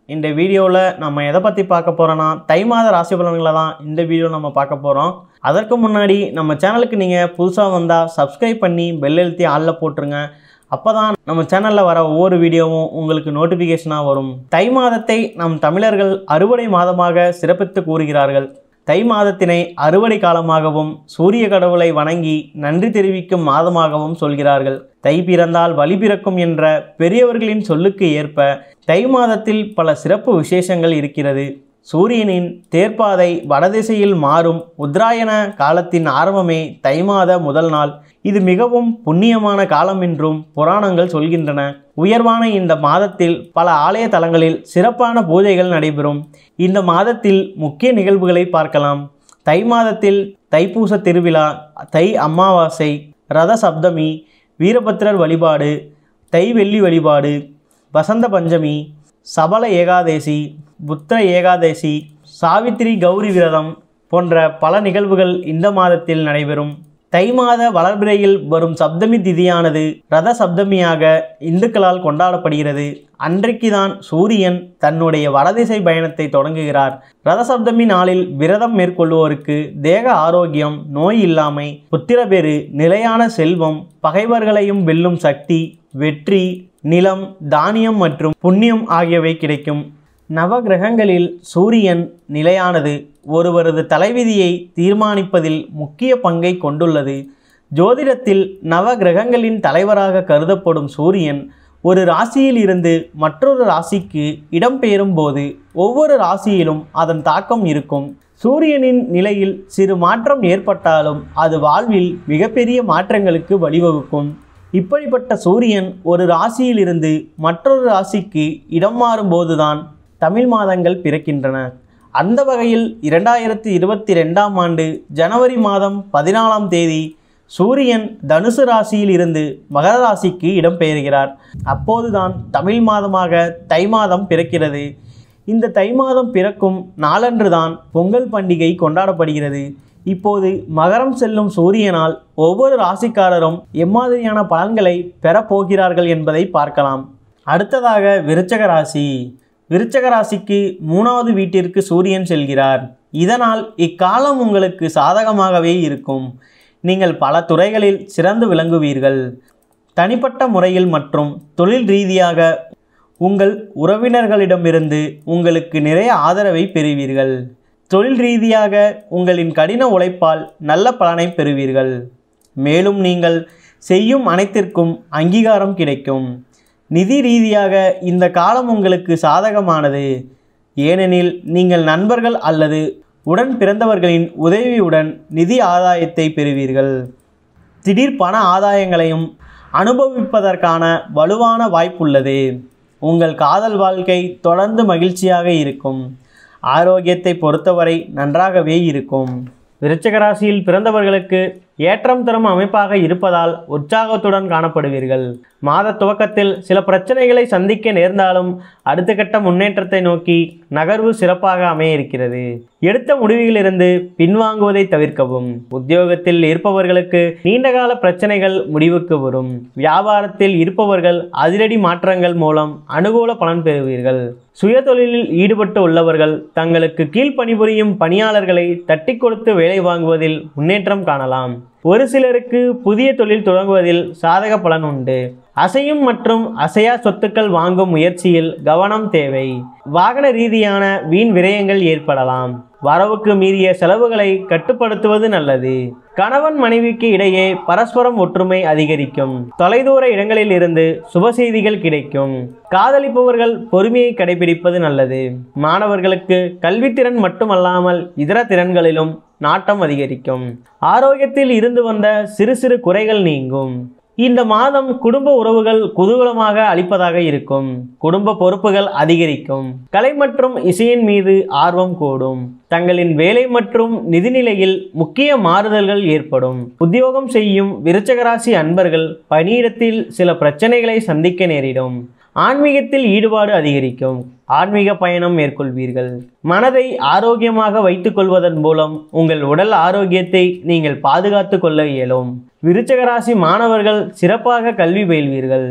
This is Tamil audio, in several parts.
இந்த வீடியோவில் நம்ம எதை பற்றி பார்க்க போகிறோன்னா தை மாத ராசி பலன்களை தான் இந்த வீடியோ நம்ம பார்க்க போகிறோம் அதற்கு முன்னாடி நம்ம சேனலுக்கு நீங்கள் புதுசாக வந்தால் சப்ஸ்கிரைப் பண்ணி பெல் எழுத்தி ஆளில் போட்டுருங்க அப்போ தான் நம்ம சேனலில் வர ஒவ்வொரு வீடியோவும் உங்களுக்கு நோட்டிஃபிகேஷனாக வரும் தை மாதத்தை நம் தமிழர்கள் அறுவடை மாதமாக சிறப்பித்து கூறுகிறார்கள் தை மாதத்தினை அறுவடை காலமாகவும் சூரிய கடவுளை வணங்கி நன்றி தெரிவிக்கும் மாதமாகவும் சொல்கிறார்கள் தை பிறந்தால் வழி பிறக்கும் என்ற பெரியவர்களின் சொல்லுக்கு ஏற்ப தை மாதத்தில் பல சிறப்பு விசேஷங்கள் இருக்கிறது சூரியனின் தேர்ப்பாதை வடதிசையில் மாறும் உத்தராயண காலத்தின் ஆரம்பமே தை மாத முதல் நாள் இது மிகவும் புண்ணியமான காலம் என்றும் புராணங்கள் சொல்கின்றன உயர்வான இந்த மாதத்தில் பல ஆலய தலங்களில் சிறப்பான பூஜைகள் நடைபெறும் இந்த மாதத்தில் முக்கிய நிகழ்வுகளை பார்க்கலாம் தை மாதத்தில் தைப்பூச திருவிழா தை அமாவாசை ரத சப்தமி வீரபத்திரர் வழிபாடு தை வெள்ளி வழிபாடு வசந்த பஞ்சமி சபல ஏகாதேசி புத்திர ஏகாதேசி சாவித்திரி கௌரி விரதம் போன்ற பல நிகழ்வுகள் இந்த மாதத்தில் நடைபெறும் தை மாத வளர்பிறையில் வரும் சப்தமி திதியானது ரத சப்தமியாக இந்துக்களால் கொண்டாடப்படுகிறது அன்றைக்குதான் சூரியன் தன்னுடைய வடதிசை பயணத்தை தொடங்குகிறார் ரத சப்தமி நாளில் விரதம் மேற்கொள்வோருக்கு தேக ஆரோக்கியம் நோய் இல்லாமை புத்திரபேறு நிலையான செல்வம் பகைவர்களையும் வெல்லும் சக்தி வெற்றி நிலம் தானியம் மற்றும் புண்ணியம் ஆகியவை கிடைக்கும் நவகிரகங்களில் சூரியன் நிலையானது ஒருவரது தலைவிதியை தீர்மானிப்பதில் முக்கிய பங்கை கொண்டுள்ளது ஜோதிடத்தில் நவகிரகங்களின் தலைவராக கருதப்படும் சூரியன் ஒரு ராசியில் இருந்து மற்றொரு ராசிக்கு இடம்பெயரும் போது ஒவ்வொரு ராசியிலும் அதன் தாக்கம் இருக்கும் சூரியனின் நிலையில் சிறு மாற்றம் ஏற்பட்டாலும் அது வாழ்வில் மிகப்பெரிய மாற்றங்களுக்கு வழிவகுக்கும் இப்படிப்பட்ட சூரியன் ஒரு ராசியிலிருந்து மற்றொரு ராசிக்கு இடம் மாறும்போதுதான் தமிழ் மாதங்கள் பிறக்கின்றன அந்த வகையில் இரண்டாயிரத்தி இருபத்தி ரெண்டாம் ஆண்டு ஜனவரி மாதம் பதினாலாம் தேதி சூரியன் தனுசு ராசியில் இருந்து மகர ராசிக்கு இடம்பெயர்கிறார் அப்போதுதான் தமிழ் மாதமாக தை மாதம் பிறக்கிறது இந்த தை மாதம் பிறக்கும் நாளன்றுதான் பொங்கல் பண்டிகை கொண்டாடப்படுகிறது இப்போது மகரம் செல்லும் சூரியனால் ஒவ்வொரு ராசிக்காரரும் எம்மாதிரியான பலன்களை பெறப்போகிறார்கள் என்பதை பார்க்கலாம் அடுத்ததாக விருச்சக ராசி விருச்சக ராசிக்கு மூணாவது வீட்டிற்கு சூரியன் செல்கிறார் இதனால் இக்காலம் உங்களுக்கு சாதகமாகவே இருக்கும் நீங்கள் பல துறைகளில் சிறந்து விளங்குவீர்கள் தனிப்பட்ட முறையில் மற்றும் தொழில் ரீதியாக உங்கள் உறவினர்களிடமிருந்து உங்களுக்கு நிறைய ஆதரவை பெறுவீர்கள் தொழில் ரீதியாக உங்களின் கடின உழைப்பால் நல்ல பலனை பெறுவீர்கள் மேலும் நீங்கள் செய்யும் அனைத்திற்கும் அங்கீகாரம் கிடைக்கும் நிதி ரீதியாக இந்த காலம் உங்களுக்கு சாதகமானது ஏனெனில் நீங்கள் நண்பர்கள் அல்லது உடன் பிறந்தவர்களின் உதவியுடன் நிதி ஆதாயத்தை பெறுவீர்கள் திடீர் பண ஆதாயங்களையும் அனுபவிப்பதற்கான வலுவான வாய்ப்புள்ளது உங்கள் காதல் வாழ்க்கை தொடர்ந்து மகிழ்ச்சியாக இருக்கும் ஆரோக்கியத்தை பொறுத்தவரை நன்றாகவே இருக்கும் விருச்சக ராசியில் பிறந்தவர்களுக்கு ஏற்றம் தரும் அமைப்பாக இருப்பதால் உற்சாகத்துடன் காணப்படுவீர்கள் மாத துவக்கத்தில் சில பிரச்சனைகளை சந்திக்க நேர்ந்தாலும் அடுத்த கட்ட முன்னேற்றத்தை நோக்கி நகர்வு சிறப்பாக அமைய இருக்கிறது எடுத்த முடிவுகளிலிருந்து பின்வாங்குவதை தவிர்க்கவும் உத்தியோகத்தில் இருப்பவர்களுக்கு நீண்டகால பிரச்சனைகள் முடிவுக்கு வரும் வியாபாரத்தில் இருப்பவர்கள் அதிரடி மாற்றங்கள் மூலம் அனுகூல பலன் பெறுவீர்கள் சுயதொழிலில் ஈடுபட்டு உள்ளவர்கள் தங்களுக்கு கீழ் பணிபுரியும் பணியாளர்களை தட்டி கொடுத்து வேலை வாங்குவதில் முன்னேற்றம் காணலாம் ஒரு சிலருக்கு புதிய தொழில் தொடங்குவதில் சாதக பலன் உண்டு அசையும் மற்றும் அசையா சொத்துக்கள் வாங்கும் முயற்சியில் கவனம் தேவை வாகன ரீதியான வீண் விரயங்கள் ஏற்படலாம் வரவுக்கு மீறிய செலவுகளை கட்டுப்படுத்துவது நல்லது கணவன் மனைவிக்கு இடையே பரஸ்பரம் ஒற்றுமை அதிகரிக்கும் தொலைதூர இடங்களில் இருந்து சுப செய்திகள் கிடைக்கும் காதலிப்பவர்கள் பொறுமையை கடைபிடிப்பது நல்லது மாணவர்களுக்கு கல்வித்திறன் மட்டுமல்லாமல் இதர திறன்களிலும் நாட்டம் அதிகரிக்கும் ஆரோக்கியத்தில் இருந்து வந்த சிறு சிறு குறைகள் நீங்கும் இந்த மாதம் குடும்ப உறவுகள் குதூகலமாக அளிப்பதாக இருக்கும் குடும்ப பொறுப்புகள் அதிகரிக்கும் கலை மற்றும் இசையின் மீது ஆர்வம் கூடும் தங்களின் வேலை மற்றும் நிதிநிலையில் முக்கிய மாறுதல்கள் ஏற்படும் உத்தியோகம் செய்யும் விருச்சகராசி அன்பர்கள் பணியிடத்தில் சில பிரச்சனைகளை சந்திக்க நேரிடும் ஆன்மீகத்தில் ஈடுபாடு அதிகரிக்கும் ஆன்மீக பயணம் மேற்கொள்வீர்கள் மனதை ஆரோக்கியமாக வைத்துக் கொள்வதன் மூலம் உங்கள் உடல் ஆரோக்கியத்தை நீங்கள் பாதுகாத்து கொள்ள இயலும் விருச்சக ராசி மாணவர்கள் சிறப்பாக கல்வி பயில்வீர்கள்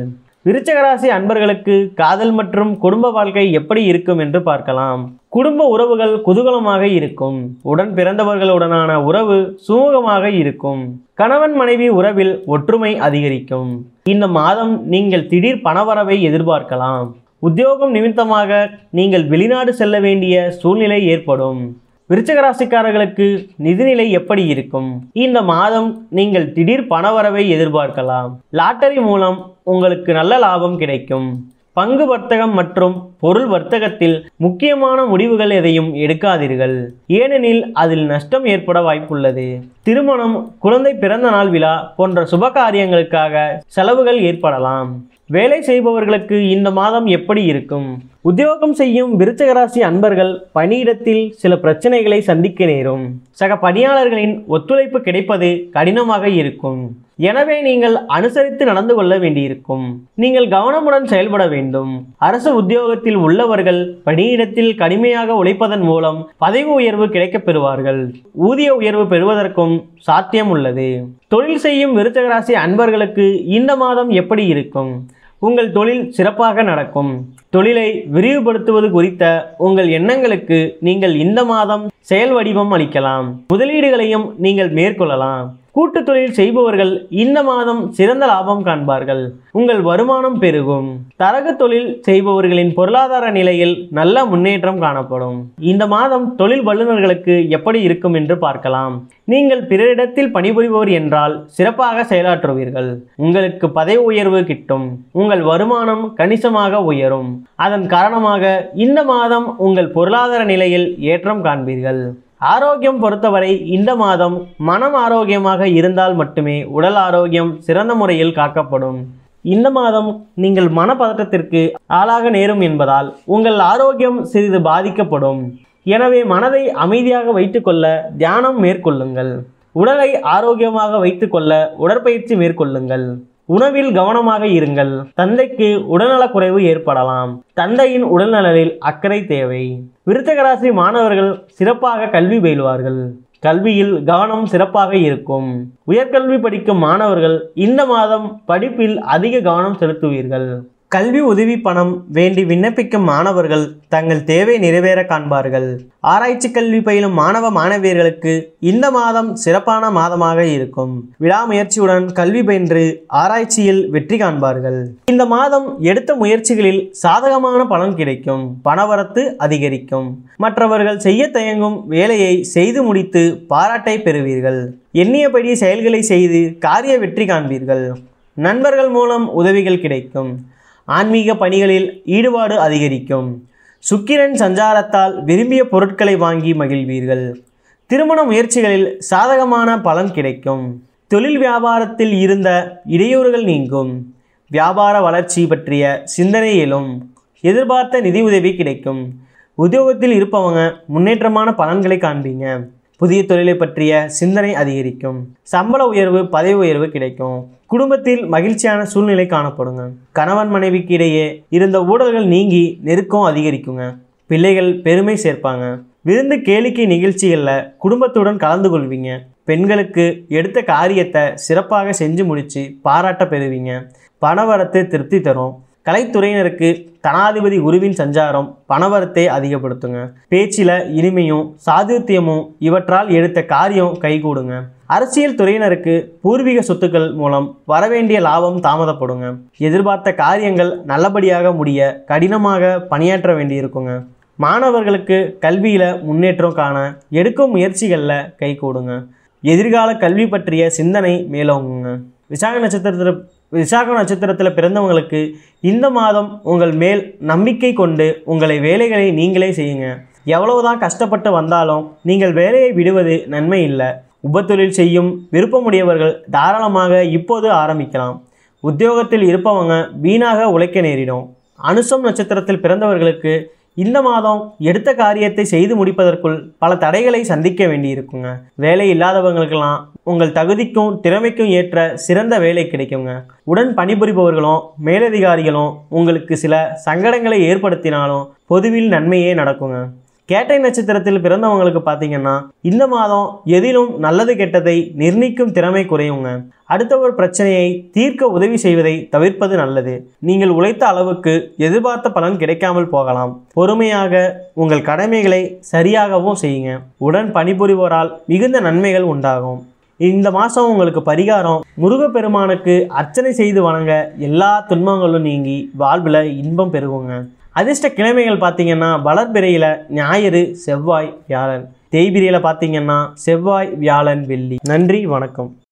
விருச்சகராசி அன்பர்களுக்கு காதல் மற்றும் குடும்ப வாழ்க்கை எப்படி இருக்கும் என்று பார்க்கலாம் குடும்ப உறவுகள் குதூகலமாக இருக்கும் உடன் பிறந்தவர்களுடனான உறவு சுமூகமாக இருக்கும் கணவன் மனைவி உறவில் ஒற்றுமை அதிகரிக்கும் இந்த மாதம் நீங்கள் திடீர் பணவரவை எதிர்பார்க்கலாம் உத்தியோகம் நிமித்தமாக நீங்கள் வெளிநாடு செல்ல வேண்டிய சூழ்நிலை ஏற்படும் விருச்சக ராசிக்காரர்களுக்கு நிதிநிலை எப்படி இருக்கும் இந்த மாதம் நீங்கள் திடீர் பணவரவை எதிர்பார்க்கலாம் லாட்டரி மூலம் உங்களுக்கு நல்ல லாபம் கிடைக்கும் பங்கு வர்த்தகம் மற்றும் பொருள் வர்த்தகத்தில் முக்கியமான முடிவுகள் எதையும் எடுக்காதீர்கள் ஏனெனில் அதில் நஷ்டம் ஏற்பட வாய்ப்புள்ளது திருமணம் குழந்தை பிறந்த நாள் விழா போன்ற சுப காரியங்களுக்காக செலவுகள் ஏற்படலாம் வேலை செய்பவர்களுக்கு இந்த மாதம் எப்படி இருக்கும் உத்தியோகம் செய்யும் விருச்சகராசி அன்பர்கள் பணியிடத்தில் சில பிரச்சனைகளை சந்திக்க நேரும் சக பணியாளர்களின் ஒத்துழைப்பு கிடைப்பது கடினமாக இருக்கும் எனவே நீங்கள் அனுசரித்து நடந்து கொள்ள வேண்டியிருக்கும் நீங்கள் கவனமுடன் செயல்பட வேண்டும் அரசு உத்தியோகத்தில் உள்ளவர்கள் பணியிடத்தில் கடுமையாக உழைப்பதன் மூலம் பதவி உயர்வு கிடைக்கப் பெறுவார்கள் ஊதிய உயர்வு பெறுவதற்கும் சாத்தியம் உள்ளது தொழில் செய்யும் விருச்சகராசி அன்பர்களுக்கு இந்த மாதம் எப்படி இருக்கும் உங்கள் தொழில் சிறப்பாக நடக்கும் தொழிலை விரிவுபடுத்துவது குறித்த உங்கள் எண்ணங்களுக்கு நீங்கள் இந்த மாதம் செயல் வடிவம் அளிக்கலாம் முதலீடுகளையும் நீங்கள் மேற்கொள்ளலாம் கூட்டு தொழில் செய்பவர்கள் இந்த மாதம் சிறந்த லாபம் காண்பார்கள் உங்கள் வருமானம் பெருகும் தரகு தொழில் செய்பவர்களின் பொருளாதார நிலையில் நல்ல முன்னேற்றம் காணப்படும் இந்த மாதம் தொழில் வல்லுநர்களுக்கு எப்படி இருக்கும் என்று பார்க்கலாம் நீங்கள் பிறரிடத்தில் பணிபுரிபவர் என்றால் சிறப்பாக செயலாற்றுவீர்கள் உங்களுக்கு பதவி உயர்வு கிட்டும் உங்கள் வருமானம் கணிசமாக உயரும் அதன் காரணமாக இந்த மாதம் உங்கள் பொருளாதார நிலையில் ஏற்றம் காண்பீர்கள் ஆரோக்கியம் பொறுத்தவரை இந்த மாதம் மனம் ஆரோக்கியமாக இருந்தால் மட்டுமே உடல் ஆரோக்கியம் சிறந்த முறையில் காக்கப்படும் இந்த மாதம் நீங்கள் மனப்பதட்டத்திற்கு ஆளாக நேரும் என்பதால் உங்கள் ஆரோக்கியம் சிறிது பாதிக்கப்படும் எனவே மனதை அமைதியாக வைத்துக்கொள்ள தியானம் மேற்கொள்ளுங்கள் உடலை ஆரோக்கியமாக வைத்துக்கொள்ள உடற்பயிற்சி மேற்கொள்ளுங்கள் உணவில் கவனமாக இருங்கள் தந்தைக்கு உடல்நலக்குறைவு ஏற்படலாம் தந்தையின் உடல்நலனில் அக்கறை தேவை விருத்தகராசி மாணவர்கள் சிறப்பாக கல்வி பயிலுவார்கள் கல்வியில் கவனம் சிறப்பாக இருக்கும் உயர்கல்வி படிக்கும் மாணவர்கள் இந்த மாதம் படிப்பில் அதிக கவனம் செலுத்துவீர்கள் கல்வி உதவி பணம் வேண்டி விண்ணப்பிக்கும் மாணவர்கள் தங்கள் தேவை நிறைவேற காண்பார்கள் ஆராய்ச்சி கல்வி பயிலும் மாணவ மாணவியர்களுக்கு இந்த மாதம் சிறப்பான மாதமாக இருக்கும் விடாமுயற்சியுடன் கல்வி பயின்று ஆராய்ச்சியில் வெற்றி காண்பார்கள் இந்த மாதம் எடுத்த முயற்சிகளில் சாதகமான பலன் கிடைக்கும் பணவரத்து அதிகரிக்கும் மற்றவர்கள் செய்ய தயங்கும் வேலையை செய்து முடித்து பாராட்டை பெறுவீர்கள் எண்ணியபடி செயல்களை செய்து காரிய வெற்றி காண்பீர்கள் நண்பர்கள் மூலம் உதவிகள் கிடைக்கும் ஆன்மீக பணிகளில் ஈடுபாடு அதிகரிக்கும் சுக்கிரன் சஞ்சாரத்தால் விரும்பிய பொருட்களை வாங்கி மகிழ்வீர்கள் திருமண முயற்சிகளில் சாதகமான பலன் கிடைக்கும் தொழில் வியாபாரத்தில் இருந்த இடையூறுகள் நீங்கும் வியாபார வளர்ச்சி பற்றிய சிந்தனை எழும் எதிர்பார்த்த நிதி உதவி கிடைக்கும் உத்தியோகத்தில் இருப்பவங்க முன்னேற்றமான பலன்களை காண்பீங்க புதிய தொழிலை பற்றிய சிந்தனை அதிகரிக்கும் சம்பள உயர்வு பதவி உயர்வு கிடைக்கும் குடும்பத்தில் மகிழ்ச்சியான சூழ்நிலை காணப்படுங்க கணவன் மனைவிக்கு இடையே இருந்த ஊழல்கள் நீங்கி நெருக்கம் அதிகரிக்குங்க பிள்ளைகள் பெருமை சேர்ப்பாங்க விருந்து கேளிக்கை நிகழ்ச்சிகளில் குடும்பத்துடன் கலந்து கொள்வீங்க பெண்களுக்கு எடுத்த காரியத்தை சிறப்பாக செஞ்சு முடித்து பாராட்ட பெறுவீங்க பணவரத்து திருப்தி தரும் கலைத்துறையினருக்கு தனாதிபதி குருவின் சஞ்சாரம் பணவரத்தை அதிகப்படுத்துங்க பேச்சில் இனிமையும் சாதுர்த்தியமும் இவற்றால் எடுத்த காரியம் கைகூடுங்க அரசியல் துறையினருக்கு பூர்வீக சொத்துக்கள் மூலம் வரவேண்டிய லாபம் தாமதப்படுங்க எதிர்பார்த்த காரியங்கள் நல்லபடியாக முடிய கடினமாக பணியாற்ற வேண்டியிருக்குங்க மாணவர்களுக்கு கல்வியில் முன்னேற்றம் காண எடுக்கும் முயற்சிகளில் கைகூடுங்க எதிர்கால கல்வி பற்றிய சிந்தனை மேலோங்குங்க விசாக நட்சத்திரத்தில் விசாக நட்சத்திரத்தில் பிறந்தவங்களுக்கு இந்த மாதம் உங்கள் மேல் நம்பிக்கை கொண்டு உங்களை வேலைகளை நீங்களே செய்யுங்க எவ்வளவுதான் கஷ்டப்பட்டு வந்தாலும் நீங்கள் வேலையை விடுவது நன்மை இல்லை உபத்தொழில் செய்யும் விருப்பமுடையவர்கள் தாராளமாக இப்போது ஆரம்பிக்கலாம் உத்தியோகத்தில் இருப்பவங்க வீணாக உழைக்க நேரிடும் அனுசம் நட்சத்திரத்தில் பிறந்தவர்களுக்கு இந்த மாதம் எடுத்த காரியத்தை செய்து முடிப்பதற்குள் பல தடைகளை சந்திக்க வேண்டியிருக்குங்க வேலை இல்லாதவங்களுக்கெல்லாம் உங்கள் தகுதிக்கும் திறமைக்கும் ஏற்ற சிறந்த வேலை கிடைக்குங்க உடன் பணிபுரிபவர்களும் மேலதிகாரிகளும் உங்களுக்கு சில சங்கடங்களை ஏற்படுத்தினாலும் பொதுவில் நன்மையே நடக்குங்க கேட்டை நட்சத்திரத்தில் பிறந்தவங்களுக்கு பார்த்தீங்கன்னா இந்த மாதம் எதிலும் நல்லது கெட்டதை நிர்ணயிக்கும் திறமை குறையுங்க அடுத்தவர் பிரச்சனையை தீர்க்க உதவி செய்வதை தவிர்ப்பது நல்லது நீங்கள் உழைத்த அளவுக்கு எதிர்பார்த்த பலன் கிடைக்காமல் போகலாம் பொறுமையாக உங்கள் கடமைகளை சரியாகவும் செய்யுங்க உடன் பணிபுரிவோரால் மிகுந்த நன்மைகள் உண்டாகும் இந்த மாதம் உங்களுக்கு பரிகாரம் முருகப்பெருமானுக்கு அர்ச்சனை செய்து வணங்க எல்லா துன்பங்களும் நீங்கி வாழ்வில் இன்பம் பெருகுங்க அதிர்ஷ்ட கிழமைகள் பார்த்தீங்கன்னா வளர்பிறையில் ஞாயிறு செவ்வாய் வியாழன் தேய்பிரையில் பார்த்தீங்கன்னா செவ்வாய் வியாழன் வெள்ளி நன்றி வணக்கம்